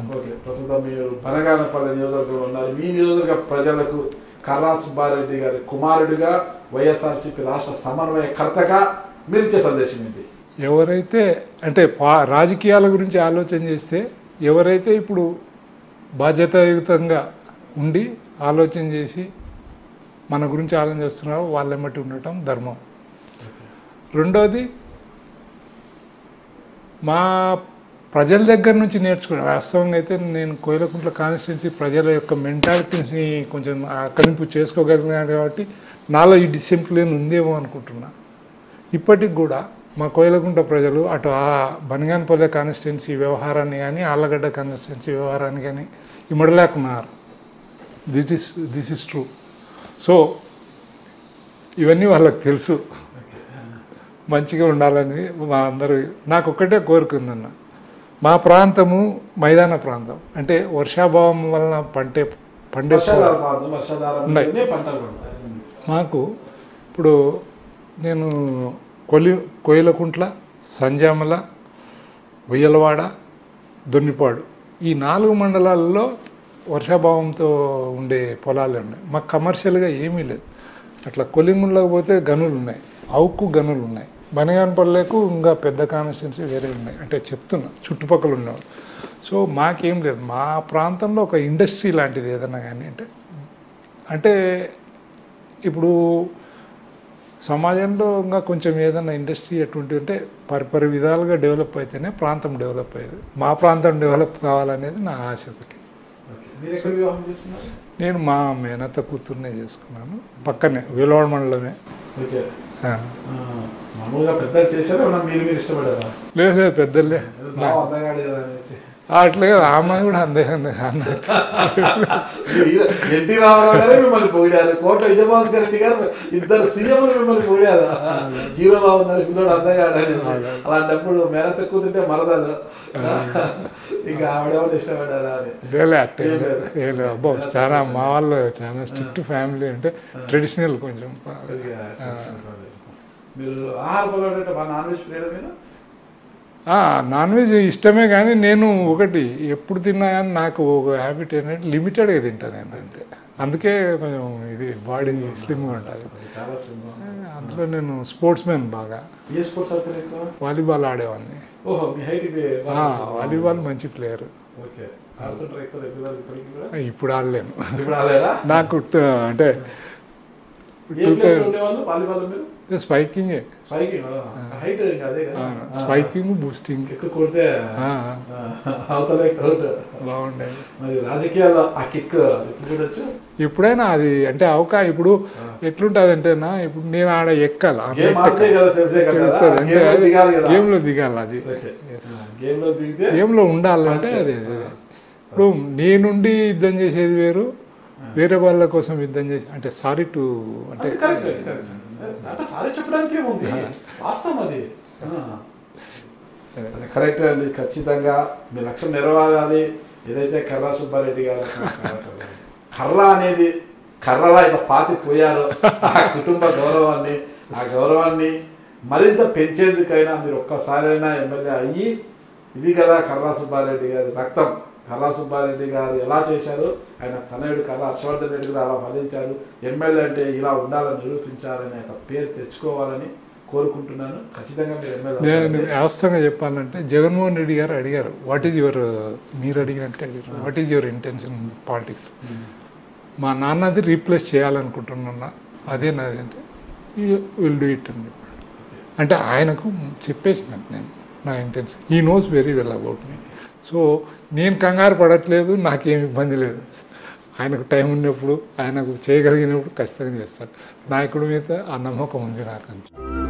అంతే ఓకే ప్రస్తుతం మీరు బనగానపల్లి నియోజకవర్గంలో ఉన్నారు మీ నియోజకవర్గ ప్రజలకు కర్రా సుబ్బారెడ్డి గారి కుమారుడిగా వైఎస్ఆర్సీపీ రాష్ట్ర సమన్వయకర్తగా మీరు ఇచ్చే సందేశం ఏంటి ఎవరైతే అంటే పా రాజకీయాల గురించి ఆలోచన చేస్తే ఎవరైతే ఇప్పుడు బాధ్యతాయుతంగా ఉండి ఆలోచన చేసి మన గురించి ఆలోచన చేస్తున్నారో వాళ్ళ మట్టి ఉండటం ధర్మం రెండోది మా ప్రజల దగ్గర నుంచి నేర్చుకున్నాను వాస్తవంగా అయితే నేను కోయిలకుంట్ల కాన్స్టిట్యున్సీ ప్రజల యొక్క మెంటాలిటీస్ని కొంచెం ఆకలింపు చేసుకోగలిగినాను కాబట్టి నాలో ఈ డిసిప్లిన్ ఉందేమో అనుకుంటున్నా ఇప్పటికి కూడా మా కోయిలకుంట ప్రజలు అటు ఆ బనగానపల్లె కాన్స్టిట్యున్సీ వ్యవహారాన్ని కానీ ఆళ్ళగడ్డ కాన్స్టిట్యున్సీ వ్యవహారాన్ని కానీ ఇమ్మడలేకున్నారు this is this is true so ఇవన్నీ వాళ్ళకి తెలుసు మంచిగా ఉండాలని మా అందరూ నాకు ఒక్కటే కోరుకుందన్న మా ప్రాంతము మైదాన ప్రాంతం అంటే వర్షాభావం వలన పంటే పండే వర్షాధార ప్రాంతం వర్షాధారం ఉన్నాయి. ఉంటేనే పంటలు పండుతాయి మాకు ఇప్పుడు నేను కొలి కోయిలకుంట్ల సంజామల ఉయ్యలవాడ దొన్నిపాడు ఈ నాలుగు మండలాల్లో వర్షాభావంతో ఉండే పొలాలు ఉన్నాయి మాకు కమర్షియల్గా ఏమీ లేదు అట్లా కొలిముళ్ళకి పోతే గనులు ఉన్నాయి అవుకు గనులు ఉన్నాయి బనగానపల్లెకు ఇంకా పెద్ద కాన్స్టిట్యున్సీ వేరే ఉన్నాయి అంటే చెప్తున్నా చుట్టుపక్కల ఉన్నవాళ్ళు సో మాకేం లేదు మా ప్రాంతంలో ఒక ఇండస్ట్రీ లాంటిది ఏదన్నా కానీ అంటే అంటే ఇప్పుడు సమాజంలో ఇంకా కొంచెం ఏదైనా ఇండస్ట్రీ ఎటువంటి అంటే పరిపరి విధాలుగా డెవలప్ అయితేనే ప్రాంతం డెవలప్ అయ్యేది మా ప్రాంతం డెవలప్ కావాలనేది నా ఆశ ఒకటి ఓకే. మీరు ఎక్కడ వివాహం చేసుకున్నారు నేను మా మేనత్త కూతుర్నే చేసుకున్నాను పక్కనే విలవాడ మండలమే ఓకే ఆ. ఆ, మామూలుగా పెద్దలు చేశారా ఏమన్నా మీరు మీరు ఇష్టపడారా లేదు లేదు పెద్దలే ఏదో బాగా అందగాడు కదా అనేసి అట్లే కదా ఆమె కూడా అందే అందే అన్న మీరు ఎన్టీ రామారావు గారే మిమ్మల్ని పొగిడారు కోట విజయభాస్కర్ రెడ్డి గారు ఇద్దరు సీఎంలు మిమ్మల్ని పొగిడారు హీరోలో ఉన్నాడు పిల్లడు అందగాడు అని అలాంటప్పుడు మేనత్త కూతుంటే మరదలు ఇంకా ఆవిడేమో ఇష్టపడారా అని లేలే అట్టే ఏం లేదు అబ్బో చాలా మా వాళ్ళు చాలా స్ట్రిక్ట్ ఫ్యామిలీ అంటే ట్రెడిషనల్ కొంచెం కొద్దిగా మీరు ఆహార పొలం అంటే బాగా నాన్ వెజ్ ప్రియడం మీరు ఆ, నాన్ వెజ్ ఇష్టమే కానీ నేను ఒకటి ఎప్పుడు తిన్నా కానీ నాకు ఒక హ్యాబిట్ ఏంటంటే లిమిటెడ్గా తింటాను నేను అంతే అందుకే కొంచెం ఇది బాడీ స్లిమ్గా ఉంటుంది చాలా శ్రమ అందులో నేను స్పోర్ట్స్ మ్యాన్ బాగా ఏ స్పోర్ట్స్ ఆడతారు ఎక్కువ వాలీబాల్ ఆడేవాడిని ఓహో మీ హైట్ ఇది ఆ, వాలీబాల్ మంచి ప్లేయర్ ఓకే ఆడుతుంటారు ఎక్కువ రెగ్యులర్ ఇప్పటికి కూడా ఇప్పుడు ఆడలేను ఇప్పుడు ఆడలేదా నాకు ట- అంటే ఏ ప్లేస్ లో ఉండేవాళ్ళు వాలీబాల్ మీరు స్పైకింగే స్పైకింగ్ హైట్ అదే కదా స్పైకింగ్ బూస్టింగ్ ఎక్కువ కొడితే ఆ, అవతల అవుట్ బాగుండేది మరి రాజకీయాల్లో ఆ కిక్ ఎప్పుడు చూడొచ్చు ఎప్పుడైనా అది అంటే అవకా ఇప్పుడు ఎట్లుంటుంది అంటేనా ఇప్పుడు నేను ఆడ ఎక్కాలి ఆ గేమ్ ఆడితే కదా తెలిసే కదా తెలుస్తుంది అంటే గేమ్ లో అది దిగాలి కదా గేమ్లో దిగాలి అది ఓకే గేమ్ లో దిగితే గేమ్లో ఉండాలంటే అది అది. ఇప్పుడు నేనుండి యుద్ధం చేసేది వేరు వేరే వాళ్ళ కోసం యుద్ధం చేసి అంటే సారీ టు అంటే అది కరెక్ట్ కరెక్ట్ అంటే సారీ చెప్పడానికి ఏముంది వాస్తవం అది కరెక్ట్ అండి ఖచ్చితంగా మీ లక్ష్యం నెరవేరాలి ఏదైతే కర్రా సుబ్బారెడ్డి గారు కర్ర అనేది కర్రలా ఇట్లా పాతి పోయారో ఆ కుటుంబ గౌరవాన్ని ఆ గౌరవాన్ని మరింత పెంచేందుకైనా మీరు ఒక్కసారైనా ఎమ్మెల్యే అయ్యి ఇది కదా కర్రా సుబ్బారెడ్డి గారి రక్తం కర్రా సుబ్బారెడ్డి గారు ఎలా చేశారు ఆయన తనయుడు కర్రా హర్షవర్ధన్ రెడ్డి గారు అలా ఫలించారు ఎమ్మెల్యే అంటే ఇలా ఉండాలని నిరూపించారనే ఒక పేరు తెచ్చుకోవాలని కోరుకుంటున్నాను ఖచ్చితంగా మీరు ఎమ్మెల్యే నేను వ్యవస్థగా చెప్పాలంటే జగన్మోహన్ రెడ్డి గారు అడిగారు వాట్ ఈజ్ యువర్ మీరు అడిగినట్టే అడిగారు what is your intention politics మా నాన్నది రీప్లేస్ చేయాలనుకుంటున్నా అదే నాది అంటే విల్ డూ ఇట్ అని చెప్పాడు అంటే ఆయనకు చెప్పేసినాను నేను నా ఇంటెన్షన్ ఈ knows very well about me so నేను కంగారు పడట్లేదు నాకేం ఇబ్బంది లేదు ఆయనకు టైం ఉన్నప్పుడు ఆయనకు చేయగలిగినప్పుడు ఖచ్చితంగా చేస్తాడు నాయకుడి మీద ఆ నమ్మకం ఉంది నాకు అంతే